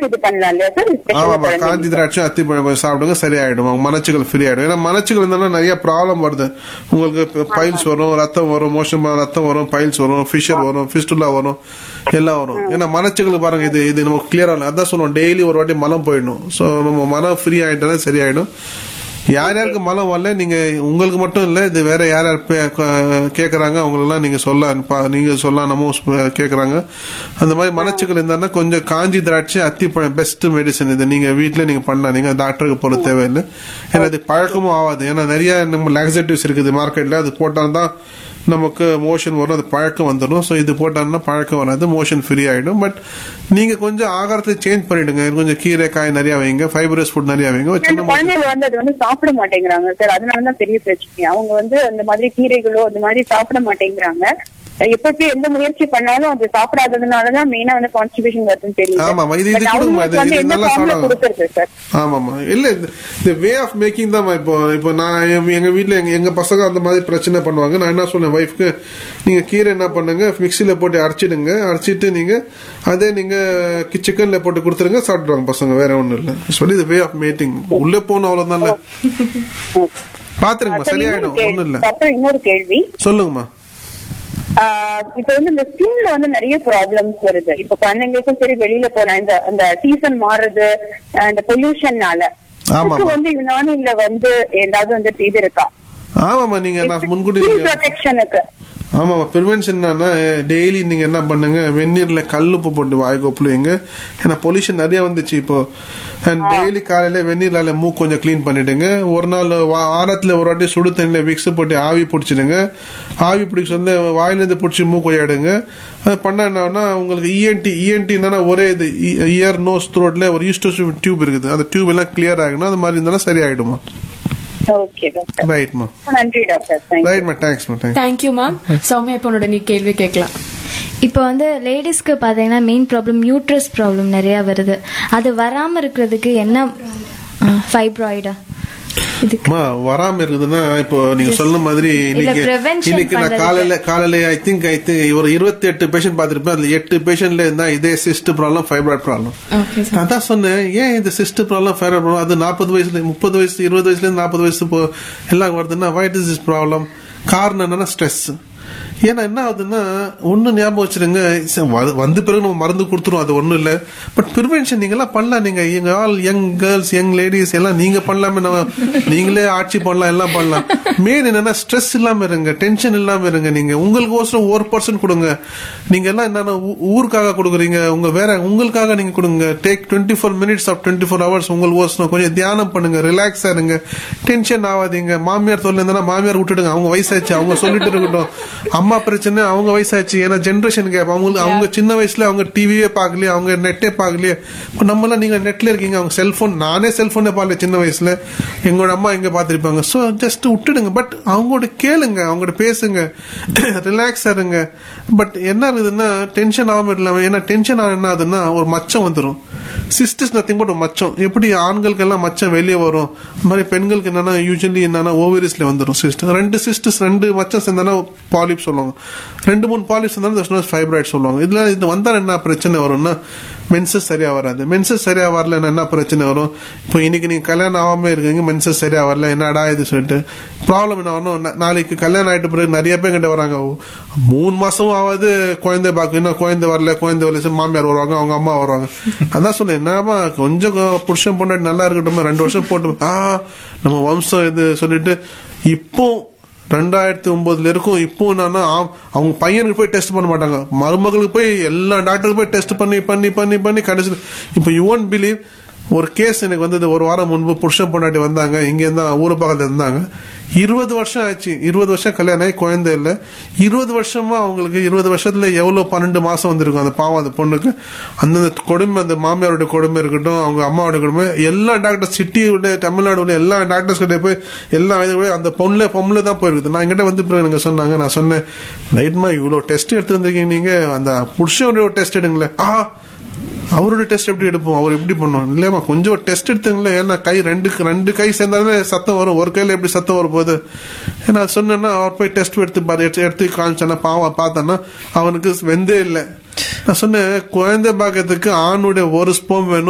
திராட்சை இது பண்ணலாம் இல்லையா சார் ஆமாமா ஸ்பெஷல் காஞ்சி திராட்சை அத்தி பழம் கொஞ்சம் சாப்பிடுங்க சரியாயிடும் உங்க மனச்சுகள் ஃப்ரீ ஆயிடும் ஏன்னா மனச்சுகள் இருந்தாலும் நிறைய ப்ராப்ளம் வருது உங்களுக்கு பைல்ஸ் வரும் ரத்தம் வரும் மோஷன் ரத்தம் வரும் பைல்ஸ் வரும் ஃபிஷர் வரும் ஃபிஸ்டுலா வரும் எல்லாம் வரும் ஏன்னா மனச்சுகள் பாருங்க இது இது நமக்கு கிளியரா இல்லை அதான் சொல்லுவோம் டெய்லி ஒரு வாட்டி மலம் போயிடணும் ஸோ நம்ம மனம் ஃப்ரீ ஆயிட்டா சரியாயிடும் யார் யாருக்கு மலம் வரல நீங்க உங்களுக்கு மட்டும் இல்ல இது வேற யார் யார் பே- க- கேக்குறாங்க அவங்களெல்லாம் நீங்க சொல்ல பா- நீங்க சொல்ல நம்ம கேக்குறாங்க அந்த மாதிரி மனச்சுக்கள் இருந்தா கொஞ்சம் காஞ்சி திராட்சை அத்திப்பழம் பெஸ்ட் மெடிசன் இது நீங்க வீட்ல நீங்க பண்ணலாம் நீங்க டாக்டருக்கு போல தேவையில்லை ஏன்னா அது பழக்கமும் ஆகாது ஏன்னா நிறைய நம்ம லாக்ஸேட்டிவ்ஸ் இருக்குது மார்க்கெட்ல அது போட்டால்தான் நமக்கு மோஷன் வரும் அது பழக்கம் வந்துடும் ஸோ இது போட்டோம்னா பழக்கம் வராது மோஷன் ஃப்ரீ ஆயிடும் பட் நீங்க கொஞ்சம் ஆகாரத்தை சேஞ்ச் பண்ணிடுங்க கொஞ்சம் கீரை காய் நிறைய வைங்க ஃபைபரஸ் ஃபுட் நிறைய வைங்க ஒரு அந்த சின்ன குழந்தைகள் வந்து அது வந்து சாப்பிட மாட்டேங்கிறாங்க சார் அதனாலதான் பெரிய பிரச்சனை அவங்க வந்து அந்த மாதிரி கீரைகளோ அந்த மாதிரி சாப்பிட மாட்டேங்கிறாங்க எப்பப்ப எந்த முயற்சி பண்ணாலும் அது சாப்பிடாததுனாலதான் மெயினா வந்து கான்ஸ்டிபேஷன் வருதுன்னு தெரியும் ஆமாமா, இது- இது கொடுங்கம்மா, இது- வந்து இது என்ன நல்லா ஃபார்ம்ல சாப்பிடுவாங்க. கொடுக்கறது சார் ஆமாமா இல்ல இந்த- இந்த வே ஆஃப் மேக்கிங் தான் இப்போ இப்போ நான் எங்க- எங்க வீட்ல எங்க எங்க பசங்க அந்த மாதிரி பிரச்சனை பண்ணுவாங்க நான் என்ன சொன்னேன் ஒய்ஃப்க்கு நீங்க கீரை என்ன பண்ணுங்க மிக்சியில போட்டு அரைச்சிடுங்க அரைச்சிட்டு நீங்க அதே நீங்க சிக்கன்ல போட்டு கொடுத்துருங்க சாப்பிடுவாங்க பசங்க வேற ஒண்ணும் இல்ல சொல்லி இது வே ஆஃப் மேட்டிங் உள்ள போகணும் அவ்வளவுதான்ல பாத்துருங்கம்மா சரியாயிடும் ஒண்ணும் இல்ல அப்புறம் இன்னொரு கேள்வி சொல்லுங்கம்மா ஆஹ் இப்ப வந்து இந்த ஸ்கின்ல வந்து நிறைய ப்ராப்ளம்ஸ் வருது இப்ப குழந்தைங்களுக்கும் சரி வெளியில போனா இந்த அந்த சீசன் மாறுறது ஆஹ் இந்த பொல்யூஷன்னால ஆமாமா. வந்து யுனானில வந்து ஏதாவது வந்து இது இருக்கா ஆமாமா நீங்க நான் முன்கூட்டி நீங்க ப்ரொடெக்ஷனுக்கு ஆமாம் ப்ரிவென்ஷன் என்னன்னா டெய்லி நீங்க என்ன பண்ணுங்க வெந்நீர்ல கல்லுப்பு போட்டு வாய் கொப்பளுவீங்க ஏன்னா பொல்யூஷன் நிறைய வந்துச்சு இப்போ அண்ட் டெய்லி காலையில வெந்நீர்ல மூக்கு கொஞ்சம் க்ளீன் பண்ணிடுங்க ஒரு நாள் வா- வாரத்துல ஒரு வாட்டி சுடு தண்ணியில விக்ஸ் போட்டு ஆவி பிடிச்சிடுங்க ஆவி பிடிச்சி வந்து வாயிலிருந்து பிடிச்சி மூக்கு கொய்யாடுங்க அது பண்ண என்னன்னா உங்களுக்கு இஎன்டி இஎன்டி என்னன்னா ஒரே இது இயர் நோஸ் த்ரோட்ல ஒரு ஈஸ்டோஸ் டியூப் இருக்குது அந்த டியூப் எல்லாம் கிளியர் ஆகணும் அது மாதிரி இருந்தாலும் சரியாயிடுமா ஓகே டாக்டர் ரைட்மா நன்றி டாக்டர் தேங்க்யூ ரைட்மா தேங்க்ஸ்மா தேங்க்ஸ் தேங்க்யூ மேம் சௌமியா இப்போ உன்னோட நீ கேள்வி கேட்கலாம் இப்போ வந்து லேடிஸ்க்கு பார்த்தீங்கன்னா மெயின் ப்ராப்ளம் யூட்ரஸ் ப்ராப்ளம் நிறையா வருது அது வராமல் இருக்கிறதுக்கு என்ன ஃபைப்ராய்டா இதுக்கு அம்மா வராம இருக்குதுன்னா இப்போ நீங்க சொன்ன மாதிரி இன்னைக்கு prevention இன்னைக்கு நான் பண்றதுக்கு. காலையில காலையில ஐ திங்க் ஐ திங்க் ஒரு இருபத்தி எட்டு பேஷண்ட் பார்த்திருப்பேன் அதுல எட்டு பேஷண்ட்ல இருந்தா இதே cyst problem fibroid problem okay நான் தான் சொன்னேன் ஏன் இந்த சிஸ்ட் ப்ராப்ளம் ஃபைப்ராய்ட் ப்ராப்ளம் அது நாற்பது வயசுல முப்பது வயசு இருபது வயசுல இருந்து நாற்பது வயசு போ எல்லாம் வருதுன்னா வைட் இஸ் திஸ் ப்ராப்ளம் காரணம் என்னன்னா ஸ்ட்ரெஸ் ஏன்னா என்ன ஆகுதுன்னா ஒண்ணு ஞாபகம் வச்சிருங்க ச- வ- வந்த பிறகு நம்ம மருந்து கொடுத்துருவோம் அது ஒண்ணும் இல்ல பட் ப்ரிவென்ஷன் நீங்க எல்லாம் பண்ணலாம் நீங்க எங்க all young girls young ladies எல்லாம் நீங்க பண்ணலாமே நம்ம நீங்களே ஆட்சி பண்ணலாம் எல்லாம் பண்ணலாம் மெயின் என்னன்னா ஸ்ட்ரெஸ் இல்லாம இருங்க டென்ஷன் இல்லாம இருங்க நீங்க உங்களுக்கு ஒசரம் ஒரு பர்சன்ட் கொடுங்க நீங்க எல்லாம் என்னன்னா ஊ- ஊருக்காக கொடுக்குறீங்க உங்க வேற உங்களுக்காக நீங்க கொடுங்க take twenty four minutes of twenty four hours உங்களுக்கு ஒசரம் கொஞ்சம் தியானம் பண்ணுங்க ரிலாக்ஸா இருங்க டென்ஷன் ஆகாதீங்க மாமியார் தொல்லை இருந்தா மாமியார் விட்டுடுங்க அவங்க வயசாச்சு அவங்க சொல்லிட்டு இருக்கட்டும் அம்மா பிரச்சனை அவங்க வயசாச்சு ஏன்னா ஜென்ரேஷன் கேப் அவங்களுக்கு அவங்க சின்ன வயசுல அவங்க டிவியே பார்க்கலையே அவங்க நெட்டே பார்க்கலையே இப்போ நம்மளாம் நீங்க நெட்ல இருக்கீங்க அவங்க செல்போன் நானே செல்போனே பார்க்கல சின்ன வயசுல எங்களோட அம்மா எங்க பார்த்திருப்பாங்க ஸோ ஜஸ்ட் விட்டுடுங்க பட் அவங்களோட கேளுங்க அவங்களோட பேசுங்க ரிலாக்ஸா இருங்க பட் என்ன ஆகுதுன்னா டென்ஷன் ஆகாம இல்லாம ஏன்னா டென்ஷன் ஆக என்ன ஆகுதுன்னா ஒரு மச்சம் வந்துடும் சிஸ்டர்ஸ் நத்திங் பட் மச்சம் எப்படி ஆண்களுக்கு எல்லாம் மச்சம் வெளியே வரும் அந்த மாதிரி பெண்களுக்கு என்னன்னா யூஸ்வலி என்னன்னா ஓவரிஸ்ல வந்துடும் சிஸ்டர் ரெண்டு சிஸ்டர்ஸ் ரெண்டு மச்சம் சேர்ந்தானா பாலிப் சொல்லுவாங்க ரெண்டு மூணு பாலிப்ஸ் இருந்தாலும் ஃபைப்ராய்ட் சொல்லுவாங்க இதுல இது வந்தா என்ன பிரச்சனை வரும்னா மென்சஸ் சரியா வராது மென்சஸ் சரியா வரலன்னா என்ன பிரச்சனை வரும் இப்போ இன்னைக்கு நீங்க கல்யாணம் ஆகாம இருக்கீங்க மென்சஸ் சரியா வரல என்னடா இது சொல்லிட்டு ப்ராப்ளம் என்ன வரணும் நா- நாளைக்கு கல்யாணம் ஆயிட்ட பிறகு நிறைய பேர் கிட்ட வராங்க மூணு மாசமும் ஆகாது குழந்தை பார்க்க இன்னும் குழந்தை வரல குழந்தை வரல சரி, மாமியார் வருவாங்க அவங்க அம்மா வருவாங்க அதான் சொன்னேன் என்னமா கொஞ்சம் கொ- புருஷன் பொண்டாட்டி நல்லா இருக்கட்டும் ரெண்டு வருஷம் போட்டு ஆ நம்ம வம்சம் இது சொல்லிட்டு இப்போ ரெண்டாயிரத்தி ஒன்பதுல இருக்கும் இப்போ என்னன்னா ஆ- அவங்க பையனுக்கு போய் டெஸ்ட் பண்ண மாட்டாங்க மருமகளுக்கு போய் எல்லா டாக்டருக்கு போய் டெஸ்ட் பண்ணி பண்ணி பண்ணி பண்ணி கடைசியில் இப்போ யூ ஒன்ட் பிலீவ் ஒரு கேஸ் எனக்கு வந்தது ஒரு வாரம் முன்பு புருஷன் பொண்டாட்டி வந்தாங்க இங்க இருந்தா ஊரு பக்கத்துல இருந்தாங்க இருபது வருஷம் ஆச்சு இருபது வருஷம் கல்யாணம் ஆகி குழந்தை இல்ல இருபது வருஷமா அவங்களுக்கு இருபது வருஷத்துல எவ்வளவு பன்னெண்டு மாசம் வந்திருக்கும் அந்த பாவம் அந்த பொண்ணுக்கு அந்த கொடுமை அந்த மாமியாரோட கொடுமை இருக்கட்டும் அவங்க அம்மாவோட கொடுமை எல்லா டாக்டர் சிட்டியோட தமிழ்நாடு உள்ள எல்லா டாக்டர்ஸ் கிட்ட போய் எல்லா இது போய் அந்த பொண்ணுல பொம்பளை தான் போயிருக்குது நான் என்கிட்ட வந்து பிறகு எனக்கு சொன்னாங்க நான் சொன்னேன் ரைட்மா இவ்வளவு டெஸ்ட் எடுத்து வந்திருக்கீங்க நீங்க அந்த புருஷனுடைய டெஸ்ட் எடுங்களேன் ஆ அவரோட டெஸ்ட் எப்படி எடுப்போம் அவர் எப்படி பண்ணுவோம் இல்லையாமா கொஞ்சம் டெஸ்ட் எடுத்துங்களேன் ஏன்னா கை ரெண்டு ரெண்டு கை சேர்ந்தாலே சத்தம் வரும் ஒரு கையில எப்படி சத்தம் வரும் போது ஏன்னா சொன்னேன்னா அவர் போய் டெஸ்ட் எடுத்து பாரு எடுத்து எடுத்து காமிச்சானா பாவம் பார்த்தேன்னா அவனுக்கு வெந்தே இல்லை நான் சொன்னேன் குழந்தை பாக்கிறதுக்கு ஆணுடைய ஒரு ஸ்போம் வேணும்